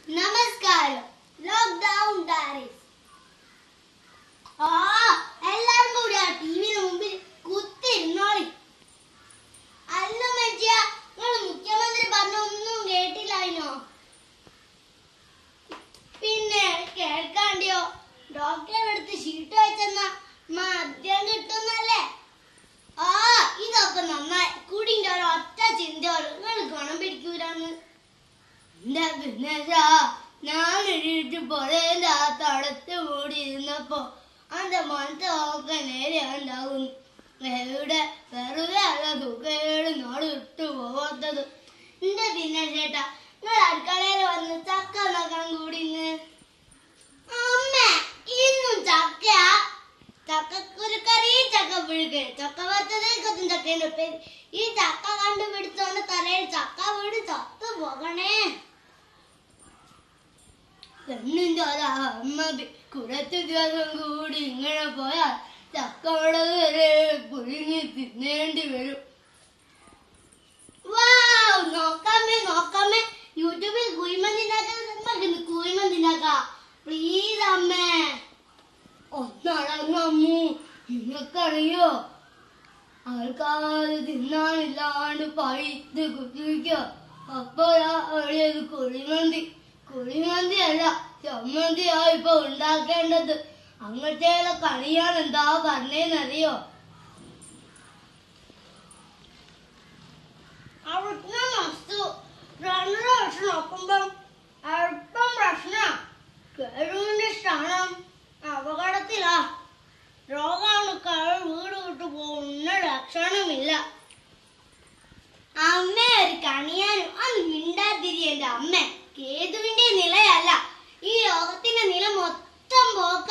നമസ്കാരം lockdown diaries ആ എല്ലാരും കൂടി ആ ടിവിന് മുമ്പിൽ കുത്തിരുന്നോളി അല്ല മനുഷ്യ നിങ്ങൾ മുഖ്യമന്ത്രി പറഞ്ഞ ഒന്നും കേട്ടില്ലായിനോ പിന്നെ കേൾക്കാണ്ടിയോ ഡോക്ടറെ അടുത്ത് ഷീട്ട് വെച്ചെന്ന മദ്യം കിട്ടുന്നല്ലേ ആ ഇതൊക്കെ നന്നായി കുടിന്റെ ഒരു ഒറ്റ ചിന്തയോട് നിങ്ങൾ ഗുണം പിടിക്കൂലെന്ന് എന്റെ പിന്നേശാ ഞാൻ എഴുതി പുഴയുടെ ആ തടത്ത് മൂടി ഇരുന്നപ്പോ അന്റെ മനസ്സ് നോക്കാൻ നേരെ ഉണ്ടാകും എവിടെ വെറുതെ അല്ല സുഖേട് നാട് വിട്ടു പോവാത്തത് എന്റെ ദിനേശേട്ടാ നിങ്ങൾ അടുക്കളയിൽ വന്ന് ചക്ക നോക്കാൻ കൂടി ഇന്ന് അമ്മ ഇന്നും ചക്ക ചക്കക്കുരുക്കറി ചക്ക പുഴുക്ക് ചക്ക വറുത്തത് കൊത്തും ചക്കേന്റെ പേര് ഈ ചക്ക കണ്ടുപിടിച്ചോണ്ട് തലയിൽ ചക്ക വീട് ചത്തു പോകണേ പെണ്ണിന്റെ ഒരമ്മ കുറച്ചു ദിവസം കൂടി ഇങ്ങനെ പോയാൽ ചക്കവട വരെ പുഴുങ്ങി തിന്നേണ്ടി വരും വൗ, നോക്കാമേ നോക്കാമേ യൂട്യൂബിൽ കുഴിമന്തിണ്ടാക്കാൻ കുഴിമന്തിണ്ടാക്കാം പ്ലീസ് അമ്മേ ഒന്നടങ്ങമ്മു നിങ്ങൾക്കറിയോ ആൾക്കാർ തിന്നാനില്ലാണ്ട് പഴുത്ത് കുത്തിരിക്കുക അപ്പോഴാ അറിയത് കുഴിമന്തി കുഴിമന്തി അല്ല ചമ്മന്തിയാ ഇപ്പൊ ഉണ്ടാക്കേണ്ടത് അങ്ങനത്തെ കണിയാണ് എന്താ പറഞ്ഞേന്നറിയോ അവിടുന്ന് മസ്തു രണ്ടു വർഷം നോക്കുമ്പം അല്പം പ്രശ്ന കേഴുവിന്റെ സ്ഥാനം അപകടത്തിലാ രോഗാണുക്കൾ വീട് വിട്ടു പോകുന്ന ലക്ഷണമില്ല അമ്മ ഒരു കണിയാനും അത് മിണ്ടാതിരി എന്റെ അമ്മ കേതുവിന്റെ നിലയല്ല ഈ ലോകത്തിന്റെ നില മൊത്തം പോക്ക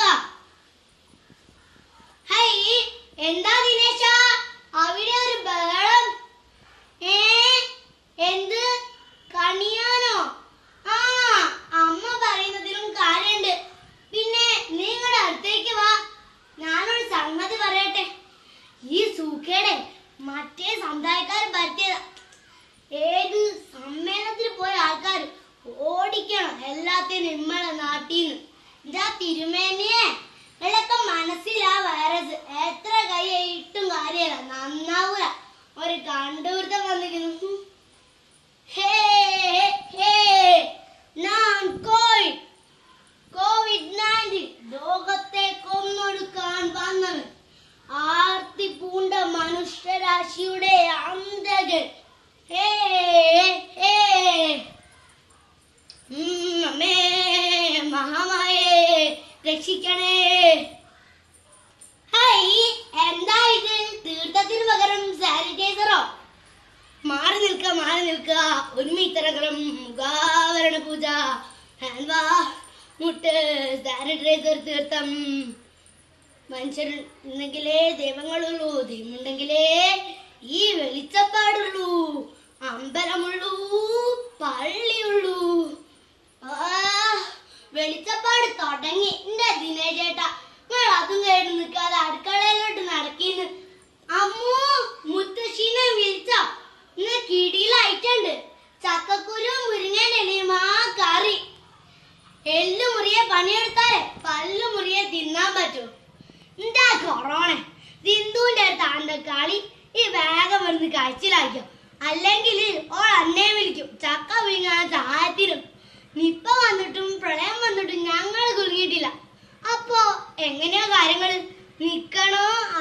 ഹൈ എന്താ ദിനേശ അവിടെ ഒരു ബഹളം ഏ എന്ത് കണിയാനോ ആ അമ്മ പറയുന്നതിലും കാര്യണ്ട് പിന്നെ നിങ്ങളുടെ അടുത്തേക്ക് വാ ഞാനൊരു സംഗതി പറയട്ടെ ഈ സൂക്കേടെ മറ്റേ സമുദായക്കാർ പറ്റിയതാ ഏത് സമ്മേളനത്തിൽ പോയ ആൾക്കാർ ഓടിക്കണം എല്ലാത്തിനും നമ്മളെ നാട്ടീന്ന് ഇതാ തിരുമേനിയെ ഇളക്കം മനസ്സിലാ വൈറസ് എത്ര കൈ ഇട്ടും കാര്യമല്ല നന്നാവൂല ഒരു കണ്ടുപിടുത്തം വന്നിരിക്കുന്നു ഹേ ഹേ ഞാൻ കോവിഡ് കോവിഡ് നയൻറ്റീൻ ലോകത്തെ കൊന്നൊടുക്കാൻ വന്നവൻ ആർത്തി പൂണ്ട മനുഷ്യരാശിയുടെ അന്തകൻ ഹേ ഹേ ഉം, അമ്മേ മഹാമായേ രക്ഷിക്കണേ ഹൈ എന്താ ഇത് തീർത്ഥത്തിന് പകരം സാനിറ്റൈസറോ മാറി നിൽക്ക മാറി നിൽക്ക ഒരുമിത്തരകരം മുഖാവരണ പൂജ ഹാൻഡ് വാ മുട്ട് സാനിറ്റൈസർ തീർത്ഥം മനുഷ്യരുണ്ടെങ്കിലേ ദൈവങ്ങളുള്ളൂ ദൈവമുണ്ടെങ്കിലേ ഈ വെളിച്ചപ്പാടുള്ളൂ അമ്പലമുള്ളൂ പള്ളിയുള്ളൂ ആ വെളിച്ചപ്പാട് തുടങ്ങി എന്റെ ദിനേശ് ചേട്ടാ നിങ്ങൾ അതും കേട്ട് നിൽക്കാതെ അടുക്കളയിലോട്ട് നടക്കിന്ന് അമ്മോ മുത്തശ്ശീനെ വിളിച്ചോ ഇന്ന് കിടിയിലായിട്ടുണ്ട് ചക്കക്കുരു മുരിങ്ങയുടെ ഇലയും ആ കറി എല്ലു മുറിയെ പണിയെടുത്താലേ പല്ലു മുറിയെ തിന്നാൻ പറ്റൂ എന്താ കൊറോണ സിന്ധുവിന്റെ അടുത്ത് ആണ്ട കളി ഈ വേഗം വന്ന് കഴിച്ചിലാക്കിയോ അല്ലെങ്കിൽ ഓൾ അന്നേ വിളിക്കും ചക്ക വീങ്ങാൻ സഹായത്തിനും നിപ്പ വന്നിട്ടും പ്രളയം വന്നിട്ടും ഞങ്ങൾ കുലുങ്ങിയിട്ടില്ല അപ്പോ എങ്ങനെയാ കാര്യങ്ങൾ നിക്കണോ